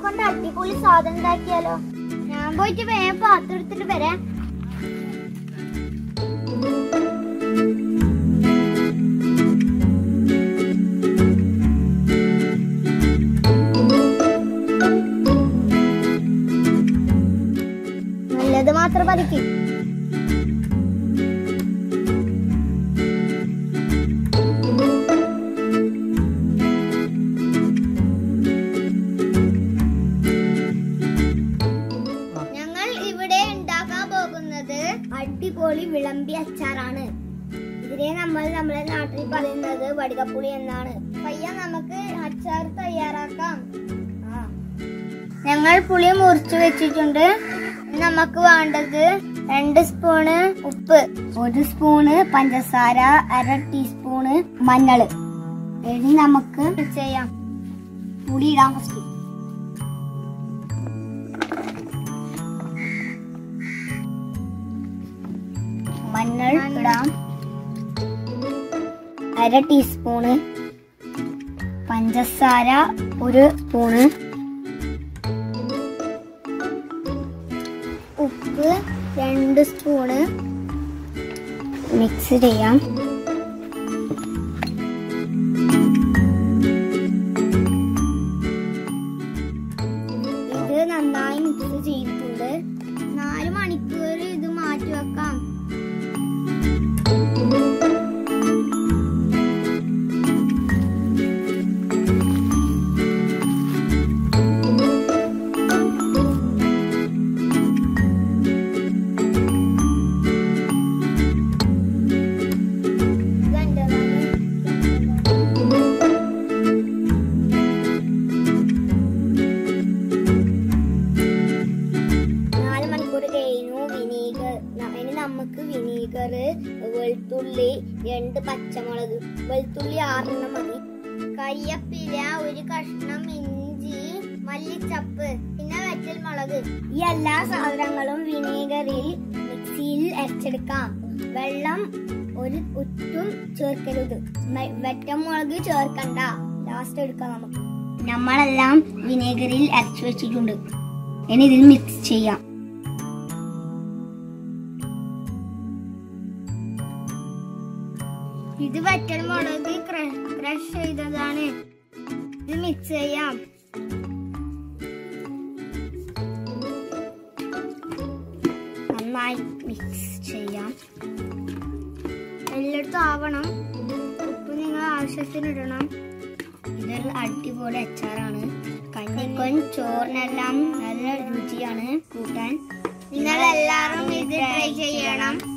കൊണ്ട് അടിപൊളി സാധനം ഉണ്ടാക്കിയാലോ ഞാൻ പോയിട്ട് വേഗം പാത്രം എടുത്തിട്ട് വരാം നല്ലത് മാത്രം പതിക്കും ഞങ്ങൾ ഇവിടെ ഉണ്ടാക്കാൻ പോകുന്നത് അടിപൊളി വിളമ്പി അച്ചാറാണ് ഇതിനെ നമ്മൾ നമ്മുടെ നാട്ടിൽ പറയുന്നത് വടികപ്പുളി എന്നാണ് പയ്യ നമുക്ക് അച്ചാർ തയ്യാറാക്കാം ആ. ഞങ്ങൾ പുളി മുറിച്ച് വെച്ചിട്ടുണ്ട് ഇനി നമുക്ക് വേണ്ടത് രണ്ട് സ്പൂണ് ഉപ്പ് ഒരു സ്പൂണ് പഞ്ചസാര അര ടീസ്പൂണ് മഞ്ഞള് ഇനി നമുക്ക് ചെയ്യാം പുളി ഇടാം ഫസ്റ്റ് മഞ്ഞൾ ഇടാം അര ടീസ്പൂണ് പഞ്ചസാര ഒരു സ്പൂണ് ഉപ്പ് രണ്ട് സ്പൂണ് മിക്സ് ചെയ്യാം ഇത് നന്നായി മിക്സ് ചെയ്തിട്ടുണ്ട് നാല് മണിക്കൂർ ഇത് മാറ്റി വെക്കാം നാല് മണിക്കൂർ കഴിഞ്ഞു വിനീഗർ ഇനി നമുക്ക് വിനീഗർ വെളുത്തുള്ളി രണ്ട് പച്ചമുളക് വെളുത്തുള്ളി ആറെണ്ണം മതി കരിയപ്പില ഒരു കഷ്ണം ഇഞ്ചി മല്ലിച്ചപ്പ് പിന്നെ വറ്റൽ മുളക് ഈ എല്ലാ സാധനങ്ങളും വിനീഗറിൽ മിക്സിയിൽ അരച്ചെടുക്കാം വെള്ളം ഒരു ഒറ്റും ചേർക്കരുത് മ- വറ്റമുളക് ചേർക്കണ്ട ലാസ്റ്റ് എടുക്കാം നമുക്ക് നമ്മളെല്ലാം വിനേഗറിൽ അരച്ചു വെച്ചിട്ടുണ്ട് ഇനി ഇതിൽ മിക്സ് ചെയ്യാം ഇത് വറ്റൽ മുളക് ക്രഷ് ചെയ്തതാണ് ഇത് മിക്സ് ചെയ്യാം നന്നായി മിക്സ് ചെയ്യാം എല്ലായിടത്തും ആവണം ഉപ്പ് നിങ്ങൾ ആവശ്യത്തിന് ഇടണം ഇതൊരു അടിപൊളി അച്ചാറാണ് കഞ്ഞിക്കൊൻ ചോറിനെല്ലാം നല്ല രുചിയാണ് കൂട്ടാൻ നിങ്ങൾ എല്ലാവരും ഇത് ട്രൈ ചെയ്യണം